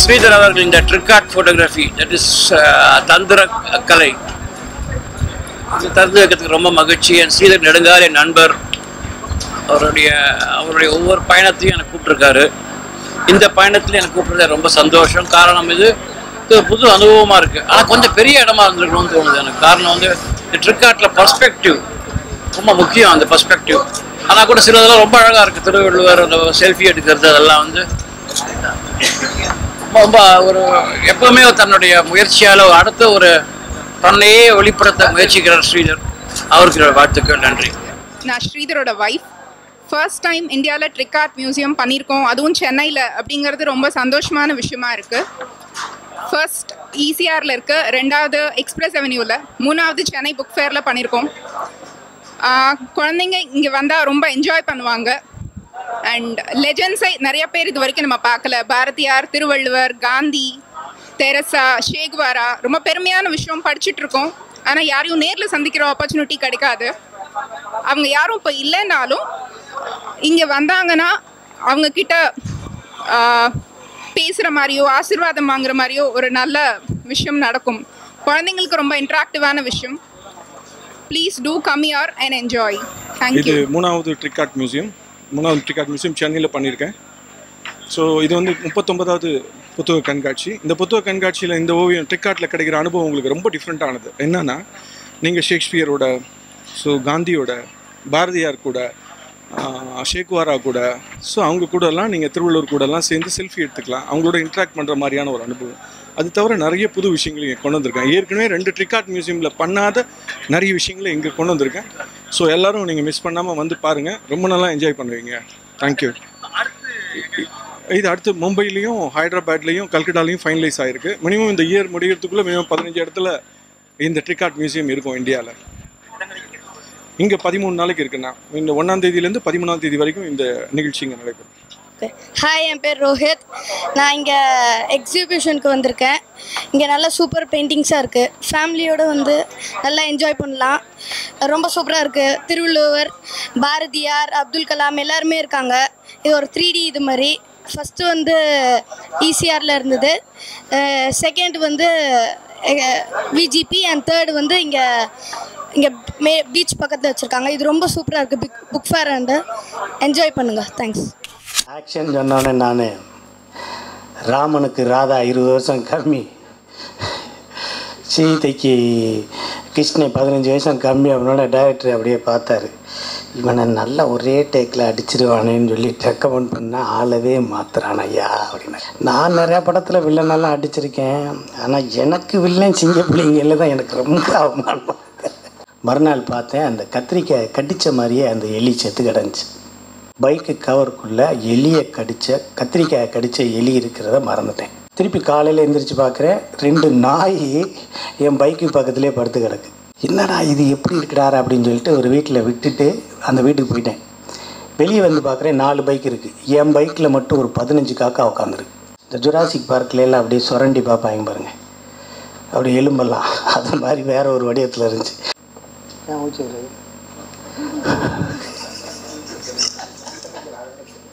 ஸ்ரீதர் அவர்கள் இந்த trick art photography that is தந்திர கலை இது திறந்து வைக்கிறதுக்கு ரொம்ப மகிழ்ச்சி என் ஸ்ரீதர் நெடுங்கால என் நண்பர் அவருடைய அவருடைய ஒவ்வொரு பயணத்தையும் எனக்கு கூப்பிட்டுருக்காரு இந்த பயணத்தில் எனக்கு கூப்பிட்றது ரொம்ப சந்தோஷம் காரணம் இது இது ஒரு புது அனுபவமாக இருக்குது ஆனால் கொஞ்சம் பெரிய இடமா இருந்திருக்கணும்னு தோணுது எனக்கு காரணம் வந்து இந்த ட்ரிக் ஆர்ட்டில் பர்ஸ்பெக்டிவ் ரொம்ப முக்கியம் அந்த பர்ஸ்பெக்டிவ் ஆனால் கூட சிலதெல்லாம் ரொம்ப அழகாக இருக்குது திருவள்ளுவர் அந்த செல்ஃபி எடுக்கிறது அதெல்லாம் வந்து ரொம்ப ரொம்ப ஒரு எப்பவுமே தன்னுடைய முயற்சியால் அடுத்த ஒரு தன்னையே வெளிப்படுத்த முயற்சிக்கிறார் ஸ்ரீதர் அவருக்கு என்னோட வாழ்த்துக்கள் நன்றி நான் ஸ்ரீதரோட ஒய்ஃப் ஃபர்ஸ்ட் டைம் இந்தியாவில் ட்ரிக் ஆர்ட் மியூசியம் பண்ணியிருக்கோம் அதுவும் சென்னையில் அப்படிங்கிறது ரொம்ப சந்தோஷமான விஷயமா இருக்குது ஃபர்ஸ்ட் ஈசிஆரில் இருக்கு ரெண்டாவது எக்ஸ்பிரஸ் அவென்யூவில் மூணாவது சென்னை புக் ஃபேரில் பண்ணியிருக்கோம் ஆஹ் குழந்தைங்க இங்கே வந்தால் ரொம்ப என்ஜாய் பண்ணுவாங்க அண்ட் லெஜண்ட்ஸை நிறைய பேர் இது வரைக்கும் நம்ம பார்க்கல பாரதியார் திருவள்ளுவர் காந்தி தெரசா ஷேகுவாரா ரொம்ப பெருமையான விஷயம் படிச்சுட்டு இருக்கோம் ஆனால் யாரையும் நேரில் சந்திக்கிற ஆப்பர்ச்சுனிட்டி கிடைக்காது அவங்க யாரும் இப்போ இல்லைன்னாலும் இங்கே வந்தாங்கன்னா அவங்க கிட்ட பேசுகிற மாதிரியோ ஆசீர்வாதம் வாங்குற மாதிரியோ ஒரு நல்ல விஷயம் நடக்கும் குழந்தைங்களுக்கு ரொம்ப இன்ட்ராக்டிவான விஷயம் please do come your and enjoy இது தேங்க்யூ மூணாவது ட்ரிக் ஆர்ட் மியூசியம் மூணாவது ட்ரிக் ஆர்ட் மியூசியம் சென்னையில் பண்ணியிருக்கேன் ஸோ இது வந்து முப்பத்தொன்பதாவது புத்தக கண்காட்சி இந்த புத்தக கண்காட்சியில் இந்த ஓவியம் ட்ரிக் ஆர்ட்டில் கிடைக்கிற அனுபவம் உங்களுக்கு ரொம்ப டிஃப்ரெண்ட்டானது என்னன்னா நீங்கள் ஷேக்ஸ்பியரோட ஸோ காந்தியோட பாரதியார் கூட ஆஹ், ஷேக்வாரா கூட ஸோ அவங்க கூடலாம் நீங்கள் திருவள்ளூர் கூடலாம் சேர்ந்து செல்ஃபி எடுத்துக்கலாம் அவங்களோட இன்ட்ராக்ட் பண்ணுற மாதிரியான ஒரு அனுபவம் அது தவிர நிறைய புது விஷயங்கள் இங்கே கொண்டு வந்திருக்கேன் ஏற்கனவே ரெண்டு ட்ரிக் ஆர்ட் மியூசியமில் பண்ணாத நிறைய விஷயங்களை இங்கே கொண்டு வந்திருக்கேன் ஸோ எல்லாரும் நீங்கள் மிஸ் பண்ணாமல் வந்து பாருங்கள் ரொம்ப நல்லா என்ஜாய் பண்ணுவீங்க தேங்க்யூ இது அடுத்து மும்பையிலையும் ஹைதராபாத்லேயும் கல்கட்டாலையும் ஃபைனலைஸ் ஆயிருக்கு மினிமம் இந்த இயர் முடிகிறதுக்குள்ளே மினிமம் பதினஞ்சு இடத்துல இந்த ட்ரிக் ஆர்ட் மியூசியம் இருக்கும் இந்தியாவில் இங்கே பதிமூணு நாளைக்கு இருக்குண்ணா இந்த ஒன்றாம் தேதியிலேருந்து பதிமூணாம் தேதி வரைக்கும் இந்த நிகழ்ச்சி இங்கே நடைபெறும் ஹாய் என் பேர் ரோஹித் நான் இங்கே எக்ஸிபிஷனுக்கு வந்திருக்கேன் இங்கே நல்ல சூப்பர் பெயிண்டிங்ஸாக இருக்குது ஃபேமிலியோடு வந்து நல்லா என்ஜாய் பண்ணலாம் ரொம்ப சூப்பராக இருக்குது திருவள்ளுவர் பாரதியார் அப்துல் கலாம் எல்லாருமே இருக்காங்க இது ஒரு த்ரீ டி இது மாதிரி ஃபஸ்ட்டு வந்து ஈசிஆரில் இருந்தது செகண்ட் வந்து விஜிபி அண்ட் தேர்டு வந்து இங்கே இங்கே மே பீச் பக்கத்தில் வச்சுருக்காங்க இது ரொம்ப சூப்பராக இருக்குது big book fair and enjoy பண்ணுங்கள் தேங்க்ஸ் ஆக்ஷன் சொன்னோன்னே நான் ராமனுக்கு ராதா இருபது வருஷம் கம்மி சீதைக்கு கிருஷ்ணன் பதினஞ்சு வருஷம் கம்மி அப்படின்னோட டைரக்டர் அப்படியே பார்த்தாரு இவனை நல்லா ஒரே டேக்கில் அடிச்சிருவானேன்னு சொல்லி ரெக்கமெண்ட் பண்ணால் ஆளவே மாத்துறான் ஐயா அப்படின்னு நான் நிறையா படத்தில் வில்லனெல்லாம் அடிச்சிருக்கேன் ஆனால் எனக்கு வில்லன் சிங்க பிள்ளைங்கள தான் எனக்கு ரொம்ப அவமானமாக இருக்கு. மறுநாள் பார்த்தேன் அந்த கத்திரிக்காய் கடித்த மாதிரியே அந்த எலி செத்து கிடந்துச்சு பைக்கு கவருக்குள்ளே எலியை கடித்த கத்திரிக்காயை கடித்த எலி இருக்கிறத மறந்துட்டேன் திருப்பி காலையில் எந்திரிச்சு பார்க்குறேன் ரெண்டு நாய் என் பைக்கு பக்கத்துலேயே படுத்து கிடக்கு என்னடா இது எப்படி இருக்குடாரு அப்படின்னு சொல்லிட்டு ஒரு வீட்டில் விட்டுட்டு அந்த வீட்டுக்கு போயிட்டேன் வெளியே வந்து பார்க்குறேன் நாலு பைக் இருக்குது என் பைக்கில் மட்டும் ஒரு பதினஞ்சு காக்கா உட்காந்துருக்கு இந்த ஜுராசிக் பார்க்கில் எல்லாம் அப்படியே சுரண்டி பார்ப்பாங்க பாருங்க அப்படி எலும்பெல்லாம் அது மாதிரி வேற ஒரு வடிவத்தில் இருந்துச்சு ஏன் மூச்சு விடுறது?